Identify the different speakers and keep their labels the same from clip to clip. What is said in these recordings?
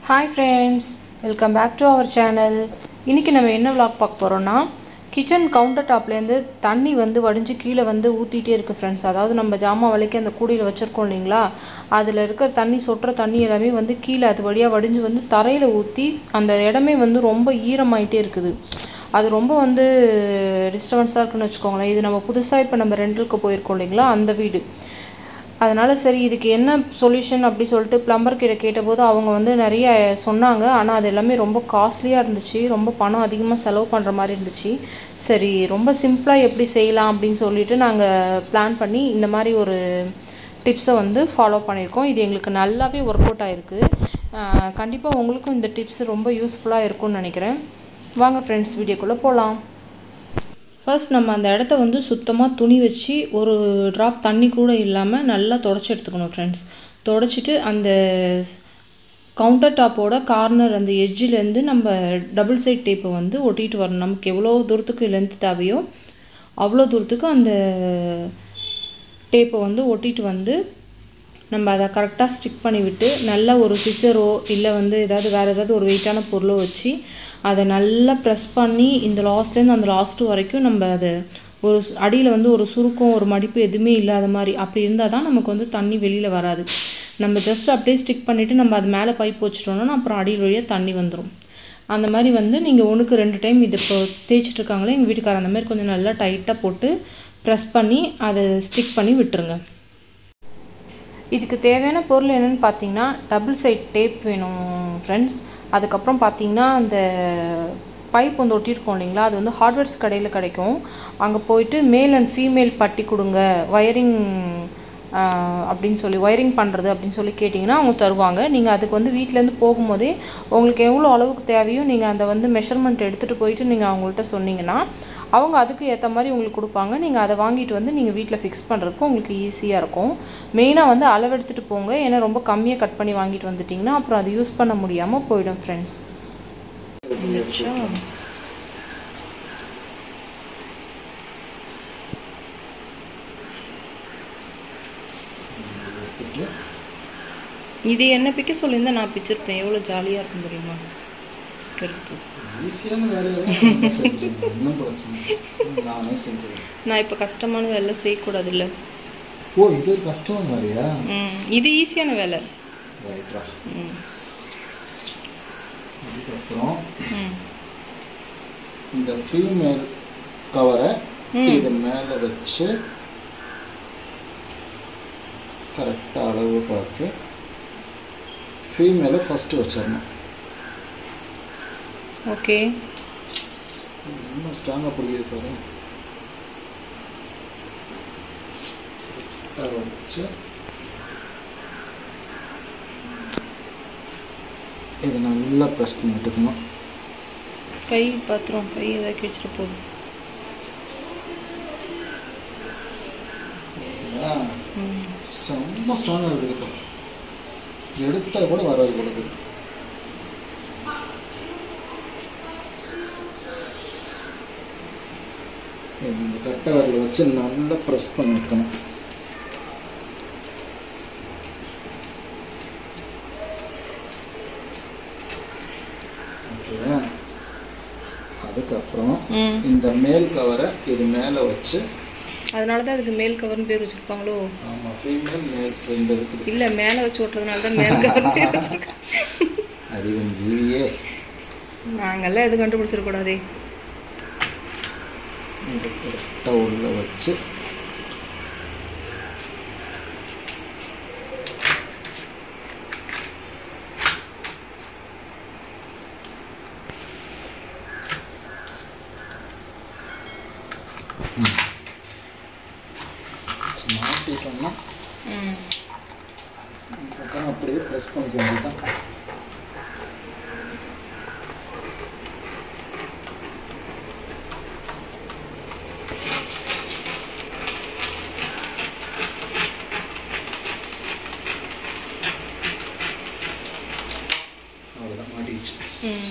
Speaker 1: Hi friends welcome back to our channel இன்றைக்கி நம்ம என்ன விளாக் பார்க்க போகிறோன்னா கிச்சன் கவுண்டர் டாப்லேருந்து தண்ணி வந்து வடிஞ்சு கீழே வந்து ஊற்றிட்டே இருக்குது ஃப்ரெண்ட்ஸ் அதாவது நம்ம ஜாமான் விலைக்கு அந்த கூடையில் வச்சுருக்கோம் இல்லைங்களா அதில் இருக்கிற தண்ணி சொட்டுற தண்ணி எல்லாமே வந்து கீழே அது வழியாக வடிஞ்சு வந்து தரையில் ஊற்றி அந்த இடமே வந்து ரொம்ப ஈரமாயிட்டே இருக்குது அது ரொம்ப வந்து டிஸ்டர்பன்ஸாக இருக்குன்னு வச்சுக்கோங்களேன் இது நம்ம புதுசாக இப்போ நம்ம ரெண்டலுக்கு போயிருக்கோம் இல்லைங்களா அந்த வீடு அதனால் சரி இதுக்கு என்ன சொல்யூஷன் அப்படி சொல்லிட்டு பிளம்பர் கிட்ட கேட்டபோது அவங்க வந்து நிறைய சொன்னாங்க ஆனால் அது எல்லாமே ரொம்ப காஸ்ட்லியாக இருந்துச்சு ரொம்ப பணம் அதிகமாக செலவு பண்ணுற மாதிரி இருந்துச்சு சரி ரொம்ப சிம்பிளாக எப்படி செய்யலாம் அப்படின்னு சொல்லிட்டு நாங்கள் பிளான் பண்ணி இந்த மாதிரி ஒரு டிப்ஸை வந்து ஃபாலோ பண்ணியிருக்கோம் இது எங்களுக்கு நல்லாவே ஒர்க் அவுட் ஆகிருக்கு கண்டிப்பாக உங்களுக்கும் இந்த டிப்ஸ் ரொம்ப யூஸ்ஃபுல்லாக இருக்கும்னு நினைக்கிறேன் வாங்க ஃப்ரெண்ட்ஸ் வீடியோக்குள்ளே போகலாம் ஃபர்ஸ்ட் நம்ம அந்த இடத்த வந்து சுத்தமாக துணி வச்சு ஒரு ட்ராப் தண்ணி கூட இல்லாமல் நல்லா தொடச்சி எடுத்துக்கணும் ஃப்ரெண்ட்ஸ் தொடச்சிட்டு அந்த கவுண்டர் டாப்போட கார்னர் அந்த எட்ஜிலேருந்து நம்ம டபுள் சைட் டேப்பை வந்து ஒட்டிட்டு வரணும் நமக்கு எவ்வளோ தூரத்துக்கு லென்த் தேவையோ அவ்வளோ தூரத்துக்கு அந்த டேப்பை வந்து ஒட்டிட்டு வந்து நம்ம அதை கரெக்டாக ஸ்டிக் பண்ணி விட்டு நல்ல ஒரு சிசரோ இல்லை வந்து ஏதாவது வேறு ஏதாவது ஒரு வெயிட்டான பொருளோ வச்சு அதை நல்லா ப்ரெஸ் பண்ணி இந்த லாஸ்ட்லேருந்து அந்த லாஸ்ட்டு வரைக்கும் நம்ம அதை ஒரு அடியில் வந்து ஒரு சுருக்கம் ஒரு மடிப்பு எதுவுமே இல்லாத மாதிரி அப்படி இருந்தால் தான் நமக்கு வந்து தண்ணி வெளியில் வராது நம்ம ஜஸ்ட் அப்படியே ஸ்டிக் பண்ணிவிட்டு நம்ம அது மேலே பைப் வச்சிட்டோம்னா அப்புறம் அடியில் வழியாக தண்ணி வந்துடும் அந்த மாதிரி வந்து நீங்கள் ஒன்றுக்கு ரெண்டு டைம் இது இப்போ தேய்ச்சிட்டு இருக்காங்களே எங்கள் வீட்டுக்காரர் அந்த மாதிரி கொஞ்சம் நல்லா டைட்டாக போட்டு ப்ரெஸ் பண்ணி அதை ஸ்டிக் பண்ணி விட்டுருங்க இதுக்கு தேவையான பொருள் என்னென்னு பார்த்தீங்கன்னா டபுள் சைட் டேப் வேணும் ஃப்ரெண்ட்ஸ் அதுக்கப்புறம் பார்த்தீங்கன்னா அந்த பைப் வந்து ஒட்டியிருக்கோம் இல்லைங்களா அது வந்து ஹார்ட்வேர்ஸ் கடையில் கிடைக்கும் அங்கே போயிட்டு மேல் அண்ட் ஃபீமேல் பட்டி கொடுங்க ஒயரிங் அப்படின்னு சொல்லி ஒயரிங் பண்ணுறது அப்படின்னு சொல்லி கேட்டிங்கன்னா அவங்க தருவாங்க நீங்கள் அதுக்கு வந்து வீட்டிலேருந்து போகும்போதே உங்களுக்கு எவ்வளோ அளவுக்கு தேவையோ நீங்கள் அந்த வந்து மெஷர்மெண்ட் எடுத்துகிட்டு போயிட்டு நீங்கள் அவங்கள்ட்ட சொன்னீங்கன்னா அவங்க அதுக்கு ஏற்ற மாதிரி உங்களுக்கு கொடுப்பாங்க நீங்கள் அதை வாங்கிட்டு வந்து நீங்கள் வீட்டில் ஃபிக்ஸ் பண்ணுறதுக்கு உங்களுக்கு ஈஸியாக இருக்கும் மெயினாக வந்து அளவெடுத்துட்டு போங்க ஏன்னா ரொம்ப கம்மியாக கட் பண்ணி வாங்கிட்டு வந்துட்டிங்கன்னா அப்புறம் அது யூஸ் பண்ண முடியாமல் போயிடும் ஃப்ரெண்ட்ஸ் இது என்ன பிக்க சொல்லியிருந்தா நான் பிச்சிருப்பேன் எவ்வளோ ஜாலியாக இருக்கும் தெரியுமா கருப்பு
Speaker 2: ஈஸியான வேலையெல்லாம் செஞ்சுருக்கேன் இன்னும் பிரச்சனை நானே செஞ்சுருக்கேன்
Speaker 1: நான் இப்போ கஷ்டமான வேலை செய்யக்கூடாது இல்லை
Speaker 2: ஓ இது கஷ்டமான வேலையா
Speaker 1: ம் இது ஈஸியான வேலை
Speaker 2: ரைட்ரா
Speaker 1: ம்
Speaker 2: அதுக்கப்புறம்
Speaker 1: ம்
Speaker 2: இந்த ஃபீமேல் கவரை
Speaker 1: ம்.
Speaker 2: இது மேலே வச்சு கரெக்டாக அளவு பார்த்து ஃபீமேலை ஃபஸ்ட்டு வச்சிடணும்
Speaker 1: ஓகே
Speaker 2: இன்னும் ஸ்ட்ராங்காக பிடிக்குது பாரு கரெக்டாக வச்சு இதை நல்லா ப்ரெஸ் பண்ணி விட்டுக்கணும்
Speaker 1: கை பாத்திரம் கை ஏதாவது கிழிச்சிட்டு போகுது
Speaker 2: ஓகேவா?
Speaker 1: ம்
Speaker 2: செம்ம ஸ்ட்ராங்காக இருக்குது இப்போ எடுத்தா கூட வராது கொடுக்கு இந்த கட்டை விரல வச்சு நல்லா ப்ரெஸ் பண்ணி வைக்கணும் ஓகேவா அதுக்கப்புறம்
Speaker 1: ம்
Speaker 2: இந்த மேல் கவரை இது மேலே வச்சு
Speaker 1: அதனால தான் அதுக்கு மேல் கவர்னு பேர் வச்சிருப்பாங்களோ
Speaker 2: ஆமாம் ஃபீமேல் மேல் ரெண்டு இருக்குது
Speaker 1: இல்லை மேலே வச்சு ஓட்டுறதுனால தான் மேல் கவர்னு பேர் வச்சிருக்காங்க
Speaker 2: அறிவன் ஜீவியே
Speaker 1: நாங்கெல்லாம் எதுவும் கண்டுபிடிச்சிடக்கூடாதே
Speaker 2: இது கரெக்டாக உள்ள வச்சு ம். வச்சு மாட்டிட்டோம்னா
Speaker 1: ம்
Speaker 2: இந்த பக்கம் அப்படியே ப்ரெஸ் பண்ணிக்க வேண்டியதுதான் அவ்வளோதான் மாட்டிச்சு
Speaker 1: ம்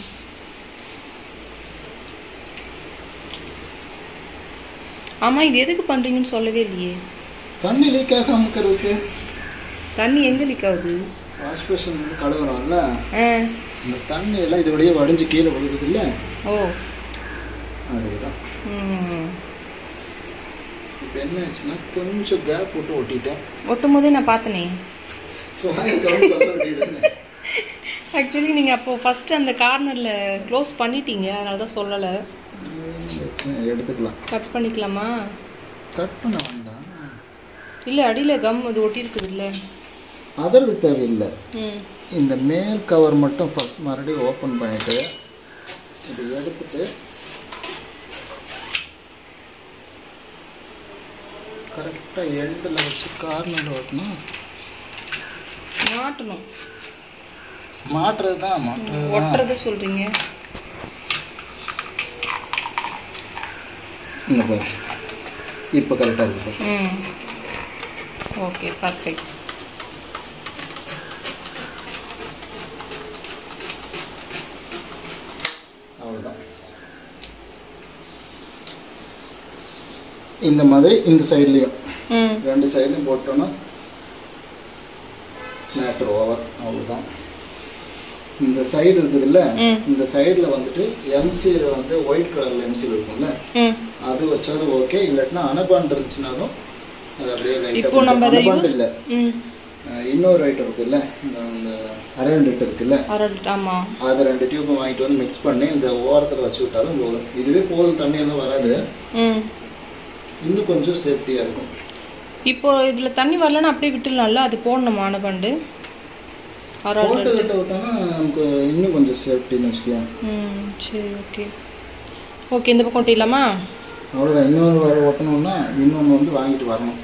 Speaker 1: ஆமாம் இது எதுக்கு பண்ணுறீங்கன்னு சொல்லவே இல்லையே
Speaker 2: தண்ணி லீக் ஆகாம இருக்கிறதுக்கு
Speaker 1: தண்ணி எங்கே லீக் ஆகுது
Speaker 2: வாஷ் பேஷன் வந்து கழுவுறோம்ல
Speaker 1: ஆ
Speaker 2: இந்த தண்ணி எல்லாம் இது வழியே வடிஞ்சு கீழே விழுகுது இல்லை
Speaker 1: ஓ
Speaker 2: அதுதான்
Speaker 1: ம்
Speaker 2: இப்போ என்ன ஆச்சுன்னா கொஞ்சம் கேப் விட்டு ஒட்டிட்டேன்
Speaker 1: ஒட்டும் போதே நான் பார்த்தனே
Speaker 2: ஸோ கவனம் சொல்ல வேண்டியது
Speaker 1: ஆக்சுவலி நீங்கள் அப்போது ஃபஸ்ட்டு அந்த கார்னரில் க்ளோஸ் பண்ணிட்டீங்க அதனால தான் சொல்லலை
Speaker 2: எடுத்துக்கலாம்
Speaker 1: கட் பண்ணிக்கலாமா
Speaker 2: கட் பண்ண வேண்டாம்
Speaker 1: இல்லை அடியில் கம் அது ஒட்டியிருக்குது இல்லை
Speaker 2: அதற்கு தேவையில்லை
Speaker 1: ம்
Speaker 2: இந்த மேல் கவர் மட்டும் ஃபஸ்ட் மறுபடியும் ஓப்பன் பண்ணிட்டு இது எடுத்துட்டு கரெக்டாக எண்டில் வச்சு கார்னர் ஓட்டணும்
Speaker 1: மாட்டணும்
Speaker 2: மாட்டுறது தான் மாட்டுறது தான்
Speaker 1: ஒட்டுறது சொல்கிறீங்க
Speaker 2: இந்த பாரு இப்போ கரெக்டாக இருக்கு பாரு.
Speaker 1: ம் ஓகே பர்ஃபெக்ட்
Speaker 2: அவ்வளோதான் இந்த மாதிரி இந்த சைட்லேயும்
Speaker 1: ம்
Speaker 2: ரெண்டு சைட்லையும் போட்டோன்னா மேட்ரு ஓவர் அவ்வளோதான் இந்த சைடு இருக்குதுல்ல
Speaker 1: ம்.
Speaker 2: இந்த சைடில் வந்துட்டு எம்சியில் வந்து ஒயிட் கலரில் எம்சியில் இருக்கும்ல
Speaker 1: ம்
Speaker 2: அது வச்சாலும் ஓகே இல்லாட்டினா அனபாண்ட் இருந்துச்சுனாலும் அது அப்படியே
Speaker 1: இப்போ நம்ம அதை
Speaker 2: அனபாண்ட்
Speaker 1: யூஸ்
Speaker 2: இல்லை
Speaker 1: ம்
Speaker 2: இன்னொரு ஐட்டம் இருக்குல்ல இந்த இந்த அரேண்ட் இருக்குல்ல
Speaker 1: அரல் ஆமாம்
Speaker 2: அதை ரெண்டு டியூப் வாங்கிட்டு வந்து மிக்ஸ் பண்ணி இந்த ஓரத்தில் வச்சு விட்டாலும் போதும் இதுவே போதும் தண்ணி எல்லாம் வராது
Speaker 1: ம்
Speaker 2: இன்னும் கொஞ்சம் சேஃப்டியாக இருக்கும்
Speaker 1: இப்போ இதில் தண்ணி வரலன்னா அப்படியே விட்டுடலாம்ல அது போடணுமா அனபண்டு அரல்
Speaker 2: போட்டு கட்ட விட்டோம்னா நமக்கு இன்னும் கொஞ்சம் சேஃப்டின்னு வச்சுக்கலாம்
Speaker 1: ம் சரி ஓகே ஓகே இந்த பக்கம் ஒட்டிடலாமா
Speaker 2: அவ்வளோதான் இன்னொரு வர ஒட்டணும்னா இன்னொன்று வந்து வாங்கிட்டு வரணும்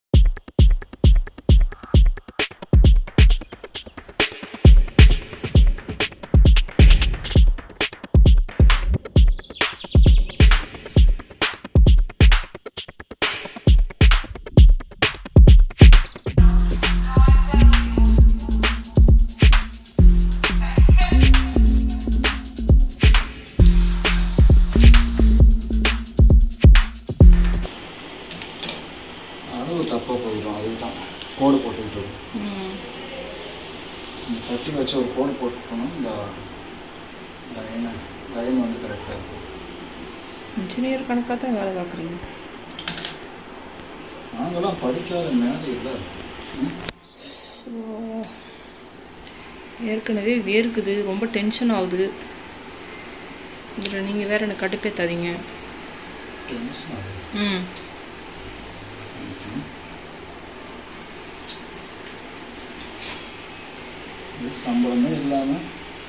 Speaker 2: அளவு தப்பாக போயிடும் அதுதான் கோடு போட்டுக்கிட்டது
Speaker 1: ம்
Speaker 2: இந்த கட்டி வச்சு ஒரு கோடு போட்டுக்கணும் இந்த லைனை லைன் வந்து கரெக்டாக இருக்கும்
Speaker 1: இன்ஜினியர் கணக்காக தான் வேலை பார்க்குறீங்க
Speaker 2: நாங்களாம் படிக்காத மேதை இல்லை ம்?
Speaker 1: ஸோ ஏற்கனவே வேர்க்குது ரொம்ப டென்ஷன் ஆகுது இதில் நீங்கள் வேற எனக்கு கடுப்பேத்தாதீங்க
Speaker 2: டென்ஷன் ஆகுது
Speaker 1: ம்
Speaker 2: இது சம்பளமே இல்லாமல்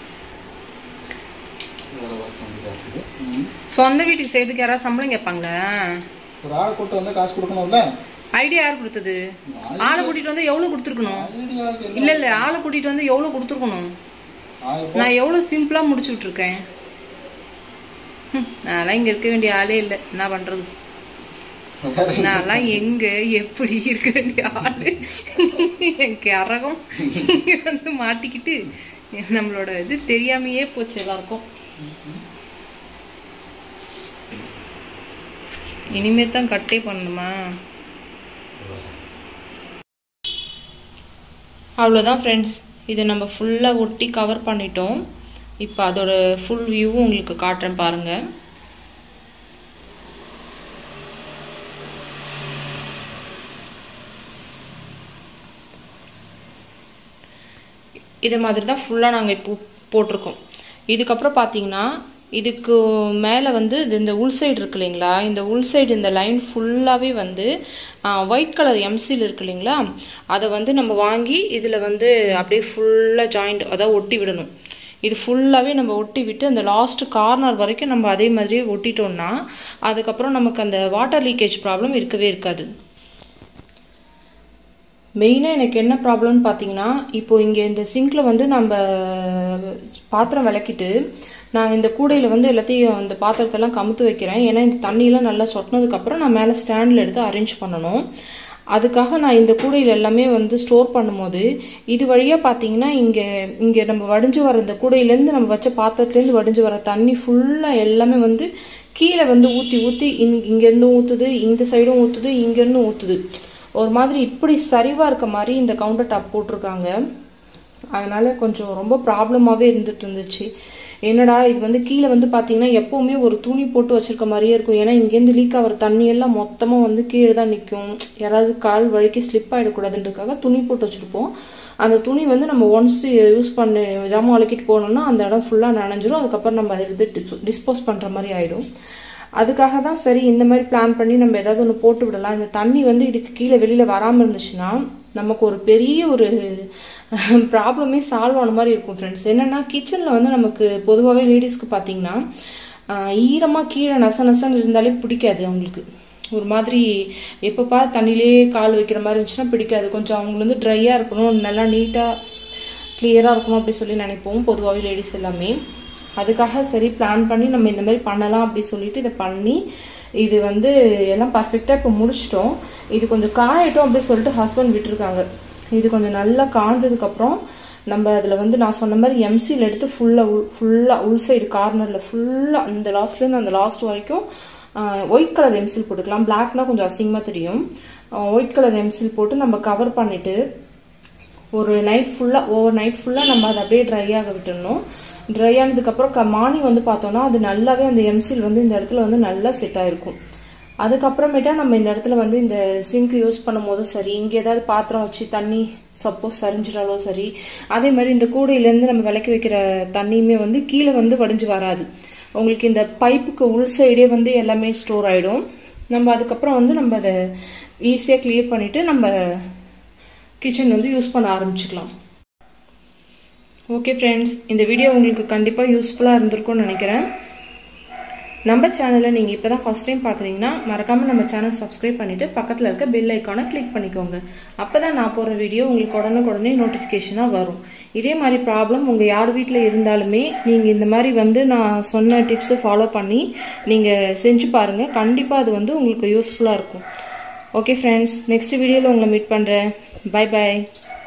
Speaker 2: வேறு ஒர்க் வேண்டியதாக இருக்குது ம்.
Speaker 1: சொந்த வீட்டுக்கு செய்யறதுக்கு யாராவது சம்பளம் கேட்பாங்களா
Speaker 2: ஒரு ஆளை கூட்டு வந்தால் காசு கொடுக்கணும்ல
Speaker 1: ஐடியா யார் கொடுத்தது ஆளை கூட்டிட்டு வந்து எவ்வளோ கொடுத்துருக்கணும்
Speaker 2: ஐடியாவுக்கு என்ன
Speaker 1: இல்லை இல்லை ஆளை கூட்டிட்டு வந்து எவ்வளோ கொடுத்துருக்கணும்
Speaker 2: ஆயிரம்
Speaker 1: நான் எவ்வளோ சிம்பிளாக முடிச்சு விட்ருக்கேன் ஹம், நான்லாம் இங்கே இருக்க வேண்டிய ஆளே இல்லை என்ன பண்ணுறது
Speaker 2: வேற
Speaker 1: நான்லாம் எங்க எப்படி இருக்க வேண்டிய ஆளு என் கரகம் இங்க வந்து மாட்டிக்கிட்டு நம்மளோட இது தெரியாமையே போச்சு எல்லாருக்கும் இனிமே தான் கட்டே பண்ணணுமா அவ்வளோதான் ஃப்ரெண்ட்ஸ் இதை நம்ம ஃபுல்லாக ஒட்டி கவர் பண்ணிட்டோம் இப்போ அதோட ஃபுல் வியூவும் உங்களுக்கு காட்டுறேன் பாருங்கள் இது மாதிரி தான் ஃபுல்லாக நாங்கள் இப்போ போட்டிருக்கோம் இதுக்கப்புறம் பார்த்தீங்கன்னா இதுக்கு மேலே வந்து இது இந்த உள் சைடு இருக்கு இல்லைங்களா இந்த உள் சைடு இந்த லைன் ஃபுல்லாகவே வந்து ஒயிட் கலர் எம்சில் இருக்கு இல்லைங்களா அதை வந்து நம்ம வாங்கி இதில் வந்து அப்படியே ஃபுல்லாக ஜாயிண்ட் அதாவது ஒட்டி விடணும் இது ஃபுல்லாகவே நம்ம ஒட்டி விட்டு அந்த லாஸ்ட் கார்னர் வரைக்கும் நம்ம அதே மாதிரியே ஒட்டிட்டோம்னா அதுக்கப்புறம் நமக்கு அந்த வாட்டர் லீக்கேஜ் ப்ராப்ளம் இருக்கவே இருக்காது மெயினாக எனக்கு என்ன ப்ராப்ளம்னு பார்த்தீங்கன்னா இப்போ இங்கே இந்த சிங்கில் வந்து நம்ம பாத்திரம் விளக்கிட்டு நான் இந்த கூடையில் வந்து எல்லாத்தையும் இந்த பாத்திரத்தெல்லாம் கமுத்து வைக்கிறேன் ஏன்னா இந்த தண்ணியெல்லாம் நல்லா சொட்டினதுக்கப்புறம் நான் மேலே ஸ்டாண்டில் எடுத்து அரேஞ்ச் பண்ணணும் அதுக்காக நான் இந்த கூடையில் எல்லாமே வந்து ஸ்டோர் பண்ணும்போது இது வழியாக பார்த்தீங்கன்னா இங்கே இங்கே நம்ம வடிஞ்சு வர இந்த கூடையிலேருந்து நம்ம வச்ச பாத்திரத்துலேருந்து வடிஞ்சு வர தண்ணி ஃபுல்லாக எல்லாமே வந்து கீழே வந்து ஊற்றி ஊற்றி இங் இங்கேருந்தும் ஊற்றுது இந்த சைடும் ஊற்றுது இங்கேருந்தும் ஊற்றுது ஒரு மாதிரி இப்படி சரிவாக இருக்க மாதிரி இந்த கவுண்டர் டாப் போட்டிருக்காங்க அதனால் கொஞ்சம் ரொம்ப ப்ராப்ளமாகவே இருந்துட்டு இருந்துச்சு என்னடா இது வந்து கீழே வந்து பார்த்தீங்கன்னா எப்போவுமே ஒரு துணி போட்டு வச்சிருக்க மாதிரியே இருக்கும் ஏன்னா இங்கேருந்து லீக் ஆகிற தண்ணி எல்லாம் மொத்தமாக வந்து கீழே தான் நிற்கும் யாராவது கால் வழுக்கி ஸ்லிப் ஆகிடக்கூடாதுன்றதுக்காக துணி போட்டு வச்சுருப்போம் அந்த துணி வந்து நம்ம ஒன்ஸ் யூஸ் பண்ணி ஜாமான் வளக்கிட்டு போனோம்னா அந்த இடம் ஃபுல்லாக நனைஞ்சிரும் அதுக்கப்புறம் நம்ம அதை எடுத்து டிஸ்போஸ் பண்ணுற மாதிரி ஆகிடும் அதுக்காக தான் சரி இந்த மாதிரி பிளான் பண்ணி நம்ம ஏதாவது ஒன்று போட்டு விடலாம் இந்த தண்ணி வந்து இதுக்கு கீழே வெளியில் வராமல் இருந்துச்சுன்னா நமக்கு ஒரு பெரிய ஒரு ப்ராப்ளமே சால்வ் ஆன மாதிரி இருக்கும் ஃப்ரெண்ட்ஸ் என்னென்னா கிச்சனில் வந்து நமக்கு பொதுவாகவே லேடிஸ்க்கு பார்த்தீங்கன்னா ஈரமாக கீழே நச நசன்னு இருந்தாலே பிடிக்காது அவங்களுக்கு ஒரு மாதிரி எப்பப்பா தண்ணியிலே கால் வைக்கிற மாதிரி இருந்துச்சுன்னா பிடிக்காது கொஞ்சம் அவங்களுக்கு வந்து ட்ரையாக இருக்கணும் நல்லா நீட்டாக கிளியராக இருக்கணும் அப்படி சொல்லி நினைப்போம் பொதுவாகவே லேடிஸ் எல்லாமே அதுக்காக சரி பிளான் பண்ணி நம்ம இந்த மாதிரி பண்ணலாம் அப்படி சொல்லிட்டு இதை பண்ணி இது வந்து எல்லாம் பர்ஃபெக்டாக இப்போ முடிச்சிட்டோம் இது கொஞ்சம் காயட்டும் அப்படி சொல்லிட்டு ஹஸ்பண்ட் விட்டுருக்காங்க இது கொஞ்சம் நல்லா காஞ்சதுக்கப்புறம் நம்ம அதில் வந்து நான் சொன்ன மாதிரி எம்சியில் எடுத்து ஃபுல்லாக உள் ஃபுல்லாக உள் சைடு கார்னரில் ஃபுல்லாக அந்த லாஸ்ட்லேருந்து அந்த லாஸ்ட் வரைக்கும் ஒயிட் கலர் எம்சில் போட்டுக்கலாம் பிளாக்னா கொஞ்சம் அசிங்கமாக தெரியும் ஒயிட் கலர் எம்சில் போட்டு நம்ம கவர் பண்ணிவிட்டு ஒரு நைட் ஃபுல்லாக ஓவர் நைட் ஃபுல்லாக நம்ம அதை அப்படியே ட்ரை ஆக விட்டுடணும் ட்ரை ஆனதுக்கப்புறம் க மார்னிங் வந்து பார்த்தோன்னா அது நல்லாவே அந்த எம்சில் வந்து இந்த இடத்துல வந்து நல்லா செட் ஆகிருக்கும் அதுக்கப்புறமேட்டா நம்ம இந்த இடத்துல வந்து இந்த சிங்க் யூஸ் பண்ணும் போதும் சரி இங்கே ஏதாவது பாத்திரம் வச்சு தண்ணி சப்போஸ் சரிஞ்சிட்டாலும் சரி அதே மாதிரி இந்த கூடையிலேருந்து நம்ம விளக்கி வைக்கிற தண்ணியுமே வந்து கீழே வந்து வடிஞ்சு வராது உங்களுக்கு இந்த பைப்புக்கு உள் சைடே வந்து எல்லாமே ஸ்டோர் ஆகிடும் நம்ம அதுக்கப்புறம் வந்து நம்ம அதை ஈஸியாக கிளியர் பண்ணிவிட்டு நம்ம கிச்சன் வந்து யூஸ் பண்ண ஆரம்பிச்சுக்கலாம் ஓகே ஃப்ரெண்ட்ஸ் இந்த வீடியோ உங்களுக்கு கண்டிப்பாக யூஸ்ஃபுல்லாக இருந்திருக்கும்னு நினைக்கிறேன் நம்ம சேனலை நீங்கள் இப்போ தான் ஃபஸ்ட் டைம் பார்க்குறீங்கன்னா மறக்காமல் நம்ம சேனல் சப்ஸ்கிரைப் பண்ணிவிட்டு பக்கத்தில் இருக்க பெல் ஐக்கானை கிளிக் பண்ணிக்கோங்க அப்போ தான் நான் போடுற வீடியோ உங்களுக்கு உடனுக்குடனே நோட்டிஃபிகேஷனாக வரும் இதே மாதிரி ப்ராப்ளம் உங்கள் யார் வீட்டில் இருந்தாலுமே நீங்கள் இந்த மாதிரி வந்து நான் சொன்ன டிப்ஸை ஃபாலோ பண்ணி நீங்கள் செஞ்சு பாருங்கள் கண்டிப்பாக அது வந்து உங்களுக்கு யூஸ்ஃபுல்லாக இருக்கும் ஓகே ஃப்ரெண்ட்ஸ் நெக்ஸ்ட் வீடியோவில் உங்களை மீட் பண்ணுறேன் பை பாய்